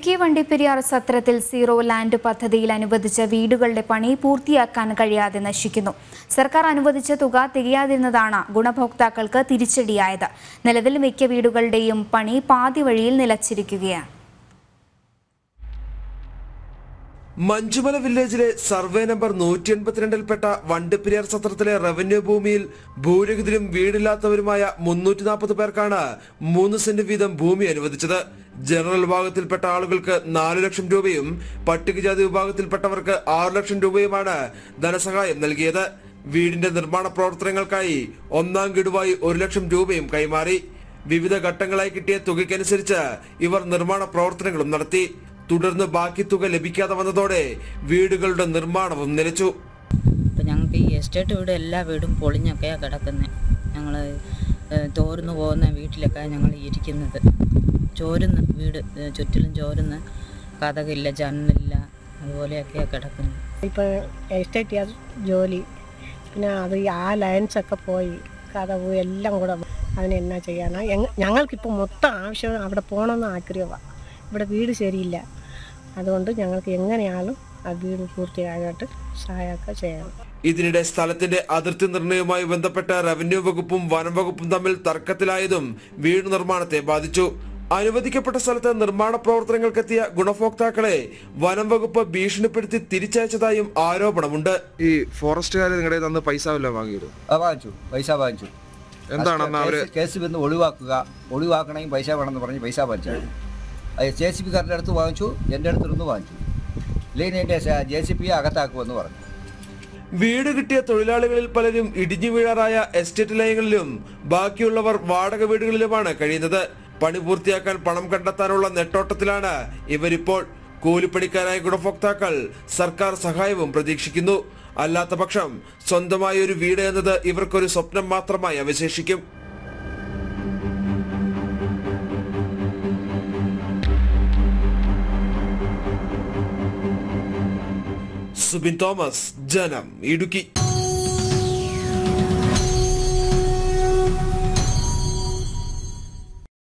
ഇടുക്കി വണ്ടിപ്പെരിയാർ സത്രത്തിൽ zero land പദ്ധതിയിൽ അനുവദിച്ച വീടുകളുടെ പണി പൂർത്തിയാക്കാൻ കഴിയാതെ നശിക്കുന്നു സർക്കാർ അനുവദിച്ച തുക തികയാതിരുന്നതാണ് ഗുണഭോക്താക്കൾക്ക് തിരിച്ചടിയായത് നിലവിൽ മിക്ക വീടുകളുടെയും പണി പാതി വഴിയിൽ നിലച്ചിരിക്കുകയാണ് മഞ്ചുമല വില്ലേജിലെ സർവേ നമ്പർ നൂറ്റി എൺപത്തിരണ്ടിൽപ്പെട്ട വണ്ടിപ്പെരിയാർ സത്രത്തിലെ റവന്യൂ ഭൂമിയിൽ ഭൂരഹിതരും വീടില്ലാത്തവരുമായ മുന്നൂറ്റി നാൽപ്പത് പേർക്കാണ് മൂന്ന് സെന്റ് വീതം ഭൂമി അനുവദിച്ചത് ജനറൽ വിഭാഗത്തിൽപ്പെട്ട ആളുകൾക്ക് നാലു ലക്ഷം രൂപയും പട്ടികജാതി വിഭാഗത്തിൽപ്പെട്ടവർക്ക് ആറു ലക്ഷം രൂപയുമാണ് ധനസഹായം നൽകിയത് വീടിന്റെ നിർമ്മാണ പ്രവർത്തനങ്ങൾക്കായി ഒന്നാം ഗഡുവായി ഒരു ലക്ഷം രൂപയും കൈമാറി വിവിധ ഘട്ടങ്ങളായി കിട്ടിയ തുകയ്ക്കനുസരിച്ച് ഇവർ നിർമ്മാണ പ്രവർത്തനങ്ങളും നടത്തി തുടർന്ന് ബാക്കി തുക ലഭിക്കാതെ വന്നതോടെ വീടുകളുടെ നിർമ്മാണവും നിലച്ചു ഇപ്പം ഞങ്ങൾക്ക് ഈ എസ്റ്റേറ്റ് വീട് എല്ലാ വീടും പൊളിഞ്ഞൊക്കെയാണ് കിടക്കുന്നത് ഞങ്ങൾ തോർന്നു പോകുന്ന വീട്ടിലൊക്കെ ഞങ്ങൾ ഇരിക്കുന്നത് ചോരുന്ന വീട് ഏ, ചുറ്റിലും ചോരുന്ന കഥകില്ല ജനലില്ല അതുപോലെയൊക്കെയാണ് കിടക്കുന്നത് ഇപ്പോൾ എസ്റ്റേറ്റ് ചെയ്യാൻ ജോലി പിന്നെ അത് ഈ ആ ലൈൻസൊക്കെ പോയി കഥവ് എല്ലാം കൂടെ അതിന് എന്നാ ചെയ്യാനാ ഞങ്ങ- ഞങ്ങൾക്കിപ്പോൾ മൊത്തം ആവശ്യം അവിടെ പോകണമെന്ന് ആഗ്രഹമാണ് ഇവിടെ വീട് ശരിയില്ല അതുകൊണ്ട് ഞങ്ങൾക്ക് എങ്ങനെയാലും ആ വീട് പൂർത്തിയായിട്ട് സഹായമൊക്കെ ചെയ്യണം ഇതിനിടെ സ്ഥലത്തിന്റെ അതിർത്തി നിർണയവുമായി ബന്ധപ്പെട്ട് റവന്യൂ വകുപ്പും വനം വകുപ്പും തമ്മിൽ തർക്കത്തിലായതും വീട് നിർമ്മാണത്തെ ബാധിച്ചു അനുവദിക്കപ്പെട്ട സ്ഥലത്ത് നിർമ്മാണ പ്രവർത്തനങ്ങൾക്കെത്തിയ ഗുണഭോക്താക്കളെ വനം വകുപ്പ് ഭീഷണിപ്പെടുത്തി തിരിച്ചയച്ചതായും ആരോപണമുണ്ട് ഈ ഫോറസ്റ്റുകാർ നിങ്ങളുടെ തന്ന് പൈസ വല്ലതും വാങ്ങിയിരുന്നു ആ വാങ്ങിച്ചു പൈസ വാങ്ങിച്ചു എന്താണ് അന്ന് അവര് കേസ് കേസ് വന്ന് ഒഴിവാക്കുക ഒഴിവാക്കണമെങ്കിൽ പൈസ വേണമെന്ന് പറഞ്ഞ് പൈസ വാങ്ങിച്ചു അത് ജെ സി പിക്കാരുടെ അടുത്ത് വാങ്ങിച്ചു എൻ്റെ അടുത്തിരുന്ന് വാങ്ങിച്ചു ഇല്ലെങ്കിൽ എൻ്റെ ജെ സി പി അകത്താക്കുമെന്ന് പറഞ്ഞു വീട് കിട്ടിയ തൊഴിലാളികളിൽ പലരും ഇടിഞ്ഞു വീഴാറായ എസ്റ്റേറ്റ് ലയങ്ങളിലും ബാക്കിയുള്ളവർ വാടക വീടുകളിലുമാണ് കഴിയുന്നത് പണി പൂർത്തിയാക്കാൻ പണം കണ്ടെത്താനുള്ള നെട്ടോട്ടത്തിലാണ് ഇവരിപ്പോൾ കൂലിപ്പണിക്കാരായ ഗുണഭോക്താക്കൾ സർക്കാർ സഹായവും പ്രതീക്ഷിക്കുന്നു അല്ലാത്ത പക്ഷം സ്വന്തമായ ഒരു വീട് എന്നത് ഇവർക്കൊരു സ്വപ്നം മാത്രമായി അവശേഷിക്കും സുബിൻ തോമസ് ജനം ഇടുക്കി